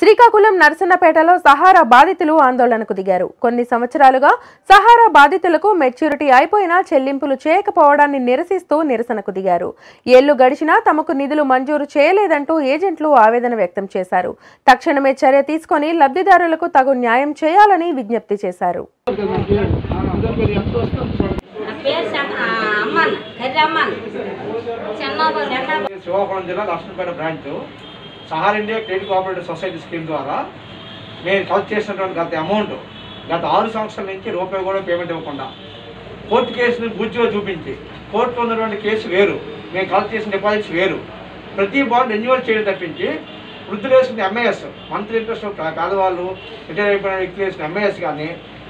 Srikakulam నరసన్నపేటలో Sahara బాధితులు ఆందోళనకు దిగారు కొన్ని సంవత్సరాలుగా సహారా బాధితులకు మెచ్యూరిటీ అయిపోయినా చెల్లింపులు చేయకపోవడాన్ని నిరసిస్తూ నిరసనకు దిగారు ఏళ్లు గడిచినా తమకు నిధులు మంజూరు చేయలేదంటూ ఏజెంట్లు ఆవేదన వ్యక్తం చేశారు తక్షణమే చర్య తీసుకొని లబ్ధిదారులకు తగు న్యాయం చేయాలని విజ్ఞప్తి చేశారు నా పేరు శం- ఆ, అమ్మన్ కర్రి అమ్మన్ చెన్నాబాద్ చెన్నాబాద్ శ్రీకాకుళం జిల్లా Lakshmipeta branch Sahara India credit cooperative society scheme ద్వారా మేము కలెక్ట్ చేసినటువంటి గత అమౌంట్ గత ఆరు సంవత్సరాల నుంచి రూపాయి కూడా పేమెంట్ ఇవ్వకుండా కోర్టు కేసుని బూచిగా చూపించి కోర్టులో ఉన్నటువంటి కేసు వేరు మేము కలెక్ట్ చేసిన డిపాజిట్స్ వేరు ప్రతి బాండ్ రెన్యువల్ చేయడం తప్పించి వృద్ధులు వేసుకున్న ఎంఐఎస్ మంత్లీ ఇంట్రెస్ట్ పేదవాళ్ళు రిటైర్ అయిపోయిన వ్యక్తులు వేసిన ఎంఐఎస్ కానీ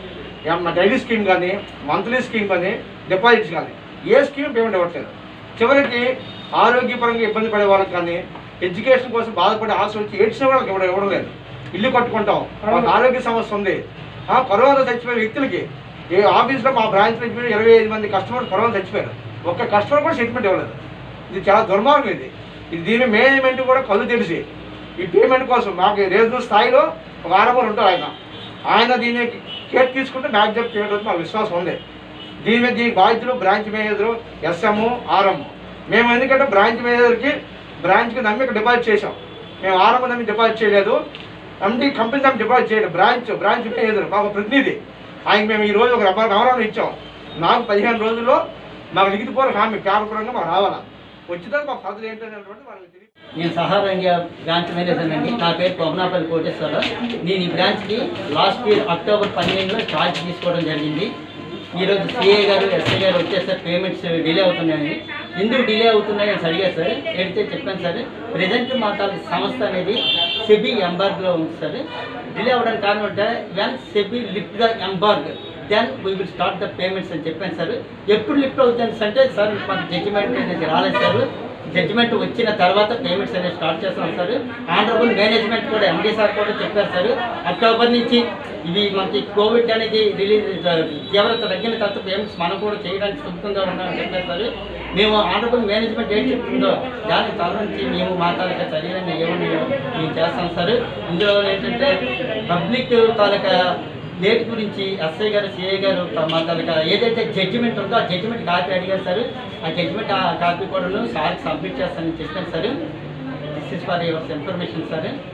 డైలీ స్కీమ్ కానీ మంత్లీ స్కీమ్ కానీ డిపాజిట్స్ కానీ ఏ స్కీమ్ పేమెంట్ ఇవ్వట్లేదు చివరికి ఆరోగ్యపరంగా ఇబ్బంది పడే వాళ్ళకి కానీ ఎడ్యుకేషన్ కోసం బాధపడే ఆశ వచ్చి ఏడ్చిన వాళ్ళకి ఇవ్వడం ఇవ్వడం లేదు ఇల్లు కట్టుకుంటాం మాకు ఆరోగ్య సమస్య ఉంది ఆ, కరోనా చచ్చిపోయిన వ్యక్తులకి ఏ ఆఫీస్లో మా బ్రాంచ్ నుంచి ఇరవై ఐదు మంది కస్టమర్స్ కరోనా చచ్చిపోయారు ఒక్క కస్టమర్ కూడా స్టేట్మెంట్ ఇవ్వలేదు ఇది చాలా దుర్మార్గం ఇది ఇది దీని మేనేజ్మెంట్ కూడా కళ్ళు తెలిసి ఈ పేమెంట్ కోసం మాకు రీజనల్ స్థాయిలో ఒక ఆరంభం ఉంటారు ఆయన ఆయన దీన్ని కేర్ తీసుకుంటే మ్యాక్సిమం చేయడం మాకు విశ్వాసం ఉంది దీని మీద దీని బాధ్యతలు బ్రాంచ్ మేనేజరు ఎస్ఎం ఆర్ఎం మేము ఎందుకంటే బ్రాంచ్ మేనేజర్కి బ్రాంచ్కి నమ్మి ఇక్కడ డిపాజిట్ చేసాం మేము ఆర్ఎం నమ్మి డిపాజిట్ చేయలేదు ఎండి కంపెనీ నమ్మి డిపాజిట్ చేయలేదు బ్రాంచ్ బ్రాంచ్ మేనేజర్ మాకు ప్రతినిధి ఆయన మేము ఈ రోజు ఒక రబ్బర్ నవరాలు ఇచ్చాం నాకు పదిహేను రోజుల్లో మాకు లిఖితపూర్వక హామీ పేపర్పరంగా మాకు రావాలా వచ్చిన మాకు ఫర్దర్ ఏంటనేటువంటి వాళ్ళకి తెలియదు నేను సహారా ఇండియా బ్రాంచ్ మేనేజర్ అండి నా పేరు కొమనాపల్లి కోటేశ్వరరావు నేను ఈ బ్రాంచ్కి లాస్ట్ ఇయర్ అక్టోబర్ పన్నెండులో ఛార్జ్ తీసుకోవడం జరిగింది ఈరోజు సిఏ గారు ఎస్ఐ గారు వచ్చేసారు పేమెంట్స్ డిలే అవుతున్నాయని ఎందుకు డిలే అవుతున్నాయి అని అడిగారు సార్ అడిగితే చెప్పాను సార్ ప్రజెంట్ మా తాలూకు సంస్థ అనేది సెబీ ఎంబార్గ్లో ఉంది సార్ డిలే అవ్వడానికి కారణం అంటే when SEBI lift the embargo then we will start the payments అని చెప్పాను సార్ ఎప్పుడు లిఫ్ట్ అవుతుంది అంటే సార్ మాకు జడ్జిమెంట్ అనేది రాలేదు సార్ జడ్జిమెంట్ వచ్చిన తర్వాత పేమెంట్స్ అనేది స్టార్ట్ చేస్తాం సార్ ఆనరబుల్ మేనేజ్మెంట్ కూడా ఎండీ సార్ కూడా చెప్పారు సార్ అక్టోబర్ నుంచి ఇవి మనకి కోవిడ్ అనేది రిలీజ్ తీవ్రత తగ్గిన తర్వాత పేమెంట్స్ మనం కూడా చేయడానికి సుఖంగా ఉన్నామని చెప్పారు సార్ మేము ఆనరబుల్ మేనేజ్మెంట్ ఏం చెప్తుందో దాని తల నుంచి మేము మా తాలూకా చర్యలను ఏమని మేము చేస్తాం సార్ ఇందులో ఏంటంటే పబ్లిక్ తాలూకా డేట్ గురించి ఎస్ఐ గారు సిఐ గారు మా తాలూకా ఏదైతే జడ్జిమెంట్ ఉందో ఆ జడ్జిమెంట్ కాపీ అడిగారు సార్ ఆ జడ్జిమెంట్ ఆ కాపీ కూడా సార్కి సబ్మిట్ చేస్తానని చెప్పాను sir this is for your information sir